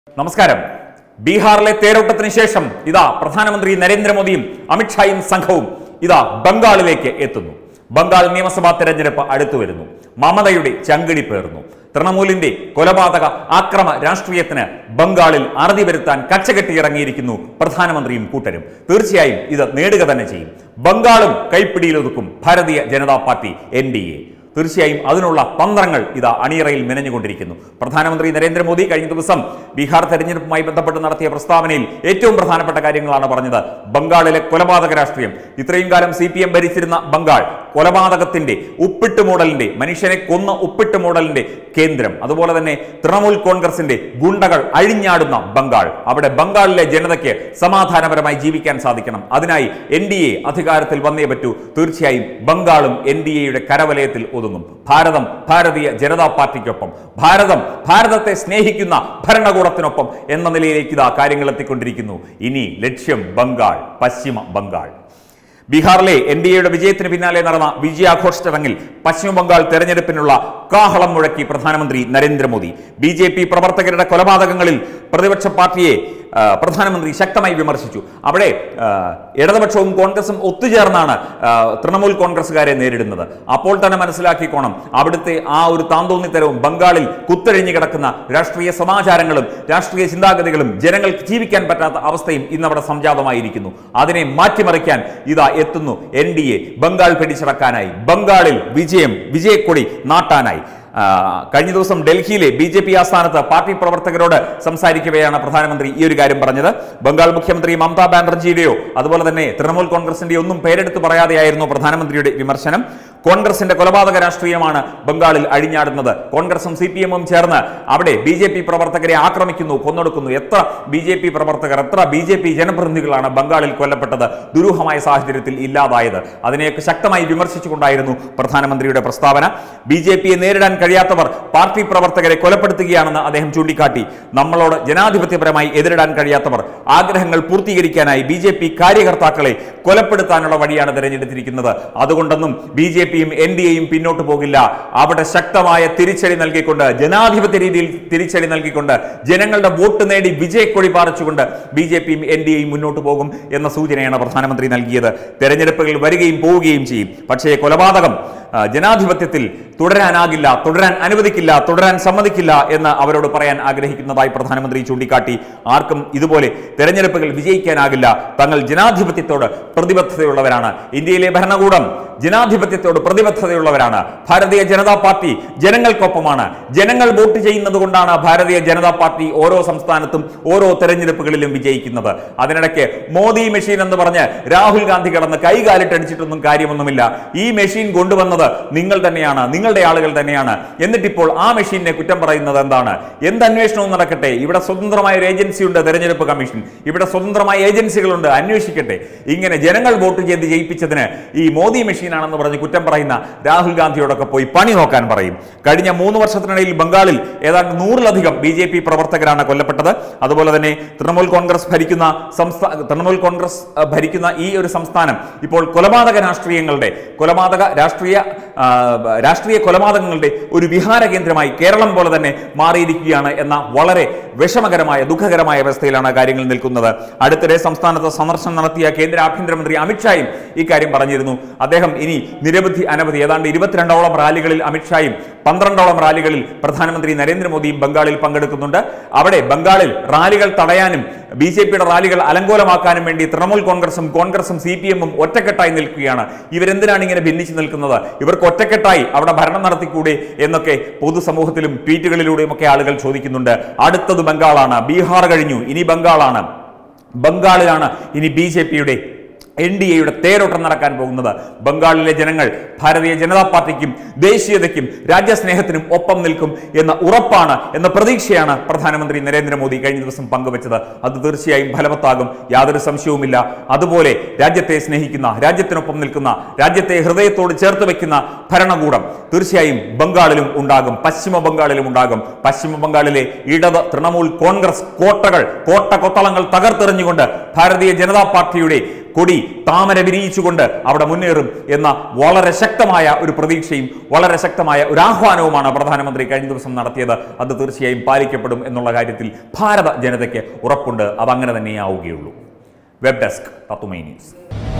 നമസ്കാരം ബീഹാറിലെ തേരോട്ടത്തിന് ശേഷം ഇതാ പ്രധാനമന്ത്രി നരേന്ദ്രമോദിയും അമിത്ഷായും സംഘവും ഇതാ ബംഗാളിലേക്ക് എത്തുന്നു ബംഗാൾ നിയമസഭാ തെരഞ്ഞെടുപ്പ് അടുത്തു വരുന്നു മമതയുടെ ചങ്കിടി പേർന്നു തൃണമൂലിന്റെ കൊലപാതക ആക്രമ രാഷ്ട്രീയത്തിന് ബംഗാളിൽ അറുതി വരുത്താൻ കച്ചകെട്ടി ഇറങ്ങിയിരിക്കുന്നു പ്രധാനമന്ത്രിയും കൂട്ടരും തീർച്ചയായും ഇത് നേടുക തന്നെ ചെയ്യും ബംഗാളും കൈപ്പിടിയിലൊതുക്കും Bharatiya Janata Party N D A തീർച്ചയായും അതിനുള്ള തന്ത്രങ്ങൾ ഇതാ അണിയറയിൽ മെനഞ്ഞുകൊണ്ടിരിക്കുന്നു പ്രധാനമന്ത്രി നരേന്ദ്രമോദി കഴിഞ്ഞ ദിവസം ബീഹാർ തെരഞ്ഞെടുപ്പുമായി ബന്ധപ്പെട്ട് നടത്തിയ പ്രസ്താവനയിൽ ഏറ്റവും പ്രധാനപ്പെട്ട കാര്യങ്ങളാണ് പറഞ്ഞത് ബംഗാളിലെ കൊലപാതക രാഷ്ട്രീയം ഇത്രയും കാലം സി പി എം ഭരിച്ചിരുന്ന ബംഗാൾ കൊലപാതകത്തിന്റെ ഉപ്പിട്ട് മൂടലിന്റെ മനുഷ്യനെ കൊന്ന ഉപ്പിട്ട് മൂടലിന്റെ കേന്ദ്രം അതുപോലെ തന്നെ തൃണമൂൽ കോൺഗ്രസിന്റെ ഗുണ്ടകൾ അഴിഞ്ഞാടുന്ന ബംഗാൾ അവിടെ ബംഗാളിലെ ജനതയ്ക്ക് സമാധാനപരമായി ജീവിക്കാൻ സാധിക്കണം അതിനായി എൻ ഡി എ അധികാരത്തിൽ വന്നേ പറ്റൂ തീർച്ചയായും ബംഗാളും എൻ ഡി എയുടെ കരവലയത്തിൽ ഒതുങ്ങും ഭാരതം ഭാരതീയ ജനതാ പാർട്ടിക്കൊപ്പം ഭാരതം ഭാരതത്തെ സ്നേഹിക്കുന്ന ഭരണകൂടത്തിനൊപ്പം എന്ന നിലയിലേക്ക് ഇതാ കാര്യങ്ങൾ എത്തിക്കൊണ്ടിരിക്കുന്നു ഇനി ലക്ഷ്യം ബംഗാൾ പശ്ചിമ ബംഗാൾ ബീഹാറിലെ എൻ ഡി എയുടെ വിജയത്തിന് പിന്നാലെ നടന്ന വിജയാഘോഷ ചടങ്ങിൽ പശ്ചിമ ബംഗാൾ തെരഞ്ഞെടുപ്പിനുള്ള കാഹളം മുഴക്കി പ്രധാനമന്ത്രി നരേന്ദ്രമോദി ബി ജെ പി പ്രവർത്തകരുടെ കൊലപാതകങ്ങളിൽ പ്രതിപക്ഷ പാർട്ടിയെ ആ, പ്രധാനമന്ത്രി ശക്തമായി വിമർശിച്ചു അവിടെ ആ, ഇടതുപക്ഷവും കോൺഗ്രസും ഒത്തുചേർന്നാണ് ആ, തൃണമൂൽ കോൺഗ്രസുകാരെ നേരിടുന്നത് അപ്പോൾ തന്നെ മനസ്സിലാക്കിക്കോണം അവിടുത്തെ ആ ഒരു താന്തോന്നിത്തരവും ബംഗാളിൽ കുത്തഴിഞ്ഞു കിടക്കുന്ന രാഷ്ട്രീയ സമാചാരങ്ങളും രാഷ്ട്രീയ ചിന്താഗതികളും ജനങ്ങൾക്ക് ജീവിക്കാൻ പറ്റാത്ത അവസ്ഥയും ഇന്നവിടെ സംജാതമായിരിക്കുന്നു അതിനെ മാറ്റിമറിക്കാൻ ഇതാ എത്തുന്നു എൻ ഡി എ ബംഗാൾ പിടിച്ചടക്കാനായി ബംഗാളിൽ വിജയം വിജയക്കൊടി നാട്ടാനായി ആ, കഴിഞ്ഞ ദിവസം ഡൽഹിയിലെ ബി ജെ പി ആസ്ഥാനത്ത് പാർട്ടി പ്രവർത്തകരോട് സംസാരിക്കവെയാണ് പ്രധാനമന്ത്രി ഈ ഒരു കാര്യം പറഞ്ഞത് ബംഗാൾ മുഖ്യമന്ത്രി മമതാ ബാനർജിയുടെയോ അതുപോലെ തന്നെ തൃണമൂൽ കോൺഗ്രസിന്റെയോ ഒന്നും പേരെടുത്ത് പറയാതെയായിരുന്നു പ്രധാനമന്ത്രിയുടെ വിമർശനം കോൺഗ്രസിന്റെ കൊലപാതക രാഷ്ട്രീയമാണ് ബംഗാളിൽ അഴിഞ്ഞാടുന്നത് കോൺഗ്രസും സി പി എമ്മും ചേർന്ന് അവിടെ ബി ജെ പി പ്രവർത്തകരെ ആക്രമിക്കുന്നു കൊന്നൊടുക്കുന്നു എത്ര ബി ജെ പി പ്രവർത്തകർ എത്ര ബി ജെ പി ജനപ്രതിനിധികളാണ് ബംഗാളിൽ കൊല്ലപ്പെട്ടത് ദുരൂഹമായ സാഹചര്യത്തിൽ ഇല്ലാതായത് അതിനെയൊക്കെ ശക്തമായി വിമർശിച്ചുകൊണ്ടായിരുന്നു പ്രധാനമന്ത്രിയുടെ പ്രസ്താവന ബി ജെ പിയെ നേരിടാൻ കഴിയാത്തവർ പാർട്ടി പ്രവർത്തകരെ കൊലപ്പെടുത്തുകയാണെന്ന് അദ്ദേഹം ചൂണ്ടിക്കാട്ടി നമ്മളോട് ജനാധിപത്യപരമായി എതിരിടാൻ കഴിയാത്തവർ ആഗ്രഹങ്ങൾ പൂർത്തീകരിക്കാനായി ബി ജെ പി കാര്യകർത്താക്കളെ കൊലപ്പെടുത്താനുള്ള വഴിയാണ് തിരഞ്ഞെടുത്തിരിക്കുന്നത് അതുകൊണ്ടൊന്നും ബി ജെ പിയും എൻ ഡി എയും പിന്നോട്ട് പോകില്ല അവിടെ ശക്തമായ തിരിച്ചടി നൽകിക്കൊണ്ട് ജനാധിപത്യ രീതിയിൽ തിരിച്ചടി നൽകിക്കൊണ്ട് ജനങ്ങളുടെ വോട്ട് നേടി വിജയക്കൊടി പാറിച്ചുകൊണ്ട് ബി ജെ പിയും എൻ ഡി എയും മുന്നോട്ട് പോകും എന്ന സൂചനയാണ് പ്രധാനമന്ത്രി നൽകിയത് തെരഞ്ഞെടുപ്പുകൾ വരികയും പോവുകയും ചെയ്യും പക്ഷേ കൊലപാതകം ആ, ജനാധിപത്യത്തിൽ തുടരാനാകില്ല തുടരാൻ അനുവദിക്കില്ല തുടരാൻ സമ്മതിക്കില്ല എന്ന് അവരോട് പറയാൻ ആഗ്രഹിക്കുന്നതായി പ്രധാനമന്ത്രി ചൂണ്ടിക്കാട്ടി ആർക്കും ഇതുപോലെ തെരഞ്ഞെടുപ്പുകൾ വിജയിക്കാനാകില്ല തങ്ങൾ ജനാധിപത്യത്തോട് പ്രതിബദ്ധതയുള്ളവരാണ് ഇന്ത്യയിലെ ഭരണകൂടം ജനാധിപത്യത്തോട് പ്രതിബദ്ധതയുള്ളവരാണ് ഭാരതീയ ജനതാ പാർട്ടി ജനങ്ങൾക്കൊപ്പമാണ് ജനങ്ങൾ വോട്ട് ചെയ്യുന്നത് കൊണ്ടാണ് ഭാരതീയ ജനതാ പാർട്ടി ഓരോ സംസ്ഥാനത്തും ഓരോ തെരഞ്ഞെടുപ്പുകളിലും വിജയിക്കുന്നത് അതിനിടയ്ക്ക് മോദി മെഷീൻ എന്ന് പറഞ്ഞ് രാഹുൽ ഗാന്ധി കിടന്ന് കൈകാലിട്ടടിച്ചിട്ടൊന്നും കാര്യമൊന്നുമില്ല ഈ മെഷീൻ കൊണ്ടുവന്നത് നിങ്ങൾ തന്നെയാണ് നിങ്ങളുടെ ആളുകൾ തന്നെയാണ് എന്നിട്ടിപ്പോൾ ആ മെഷീനെ കുറ്റം പറയുന്നത് എന്താണ് എന്ത് അന്വേഷണവും നടക്കട്ടെ ഇവിടെ സ്വതന്ത്രമായ ഒരു ഏജൻസി ഉണ്ട് തെരഞ്ഞെടുപ്പ് കമ്മീഷൻ ഇവിടെ സ്വതന്ത്രമായ ഏജൻസികളുണ്ട് അന്വേഷിക്കട്ടെ ഇങ്ങനെ ജനങ്ങൾ വോട്ട് ചെയ്ത് ജയിപ്പിച്ചതിന് ഈ മോദി മെഷീനാണെന്ന് പറഞ്ഞ് കുറ്റം പറയുന്ന രാഹുൽ ഗാന്ധിയോടൊക്കെ പോയി പണി നോക്കാൻ പറയും കഴിഞ്ഞ മൂന്ന് വർഷത്തിനിടയിൽ ബംഗാളിൽ ഏതാണ്ട് നൂറിലധികം ബി ജെ പി പ്രവർത്തകരാണ് കൊല്ലപ്പെട്ടത് അതുപോലെ തന്നെ തൃണമൂൽ കോൺഗ്രസ് ഭരിക്കുന്ന സംസ്ഥാന തൃണമൂൽ കോൺഗ്രസ് അഹ്, ഭരിക്കുന്ന ഈ ഒരു സംസ്ഥാനം ഇപ്പോൾ കൊലപാതക രാഷ്ട്രീയങ്ങളുടെ കൊലപാതക രാഷ്ട്രീയ ആ, രാഷ്ട്രീയ കൊലപാതകങ്ങളുടെ ഒരു വിഹാര കേന്ദ്രമായി കേരളം പോലെ തന്നെ മാറിയിരിക്കുകയാണ് എന്ന വളരെ വിഷമകരമായ ദുഃഖകരമായ അവസ്ഥയിലാണ് കാര്യങ്ങൾ നിൽക്കുന്നത് അടുത്തിടെ സംസ്ഥാനത്ത് സന്ദർശനം നടത്തിയ കേന്ദ്ര ആഭ്യന്തരമന്ത്രി അമിത്ഷായും ഇക്കാര്യം പറഞ്ഞിരുന്നു അദ്ദേഹം ഇനി നിരവധി അനവധി ഏതാണ്ട് ഇരുപത്തിരണ്ടോളം റാലികളിൽ അമിത്ഷായും പന്ത്രണ്ടോളം റാലികളിൽ പ്രധാനമന്ത്രി നരേന്ദ്രമോദിയും ബംഗാളിൽ പങ്കെടുക്കുന്നുണ്ട് അവിടെ ബംഗാളിൽ റാലികൾ തടയാനും ബി ജെ പിയുടെ റാലികൾ അലങ്കോലമാക്കാനും വേണ്ടി തൃണമൂൽ കോൺഗ്രസും കോൺഗ്രസും സി പി എമ്മും ഒറ്റക്കെട്ടായി നിൽക്കുകയാണ് ഇവരെന്തിനാണ് ഇങ്ങനെ ഭിന്നിച്ചു നിൽക്കുന്നത് ഇവർക്ക് ഒറ്റക്കെട്ടായി അവിടെ ഭരണം നടത്തിക്കൂടെ എന്നൊക്കെ പൊതുസമൂഹത്തിലും ട്വീറ്റുകളിലൂടെയും ഒക്കെ ആളുകൾ ചോദിക്കുന്നുണ്ട് അടുത്തത് ബംഗാളാണ് ബീഹാർ കഴിഞ്ഞു ഇനി ബംഗാളാണ് ബംഗാളിലാണ് ഇനി ബി ജെ പിയുടെ എൻ ഡി എയുടെ തേരോട്ടം നടക്കാൻ പോകുന്നത് ബംഗാളിലെ ജനങ്ങൾ ഭാരതീയ ജനതാ പാർട്ടിക്കും ദേശീയതയ്ക്കും രാജ്യസ്നേഹത്തിനും ഒപ്പം നിൽക്കും എന്ന ഉറപ്പാണ് എന്ന പ്രതീക്ഷയാണ് പ്രധാനമന്ത്രി നരേന്ദ്രമോദി കഴിഞ്ഞ ദിവസം പങ്കുവച്ചത് അത് തീർച്ചയായും ഫലവത്താകും യാതൊരു സംശയവുമില്ല അതുപോലെ രാജ്യത്തെ സ്നേഹിക്കുന്ന രാജ്യത്തിനൊപ്പം നിൽക്കുന്ന രാജ്യത്തെ ഹൃദയത്തോട് ചേർത്ത് വെക്കുന്ന ഭരണകൂടം തീർച്ചയായും ബംഗാളിലും ഉണ്ടാകും പശ്ചിമ ബംഗാളിലും ഉണ്ടാകും പശ്ചിമ ബംഗാളിലെ ഇടത് തൃണമൂൽ കോൺഗ്രസ് കോട്ടകൾ കോട്ട കൊത്തളങ്ങൾ തകർത്തെറിഞ്ഞുകൊണ്ട് ഭാരതീയ ജനതാ പാർട്ടിയുടെ കൊടി താമര വിരിയിച്ചുകൊണ്ട് അവിടെ മുന്നേറും എന്ന വളരെ ശക്തമായ ഒരു പ്രതീക്ഷയും വളരെ ശക്തമായ ഒരു ആഹ്വാനവുമാണ് പ്രധാനമന്ത്രി കഴിഞ്ഞ ദിവസം നടത്തിയത് അത് തീർച്ചയായും പാലിക്കപ്പെടും എന്നുള്ള കാര്യത്തിൽ ഭാരത ജനതയ്ക്ക് ഉറപ്പുണ്ട് അതങ്ങനെ തന്നെ ആവുകയുള്ളൂ വെബ് ഡെസ്ക് തത്തുമൈ ന്യൂസ്